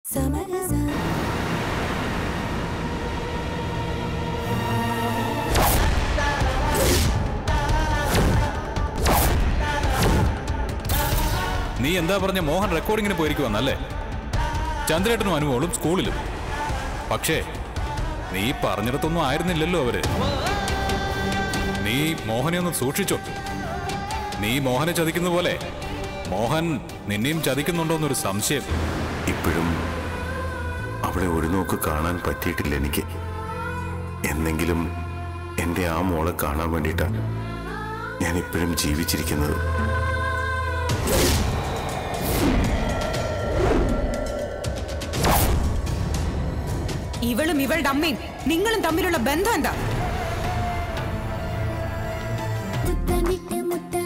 നീ എന്താ പറഞ്ഞ മോഹൻ റെക്കോർഡിങ്ങിന് പോയിരിക്കുവന്നല്ലേ ചന്ദ്രേട്ടനും അനുമോളും സ്കൂളിലും പക്ഷേ നീ പറഞ്ഞിടത്തൊന്നും ആയിരുന്നില്ലല്ലോ അവര് നീ മോഹനെ ഒന്ന് സൂക്ഷിച്ചോ നീ മോഹനെ ചതിക്കുന്ന പോലെ മോഹൻ നിന്നെയും ചതിക്കുന്നുണ്ടോ എന്നൊരു സംശയം ഇപ്പോഴും അവളെ ഒരു നോക്ക് കാണാൻ പറ്റിയിട്ടില്ല എനിക്ക് എന്നെങ്കിലും എൻ്റെ ആ മോളെ കാണാൻ വേണ്ടിയിട്ടാണ് ഞാൻ ഇപ്പോഴും ജീവിച്ചിരിക്കുന്നത് ഇവളും ഇവളുടെ അമ്മയും നിങ്ങളും തമ്മിലുള്ള ബന്ധം എന്താ മുത്തമിട്ട് മുത്ത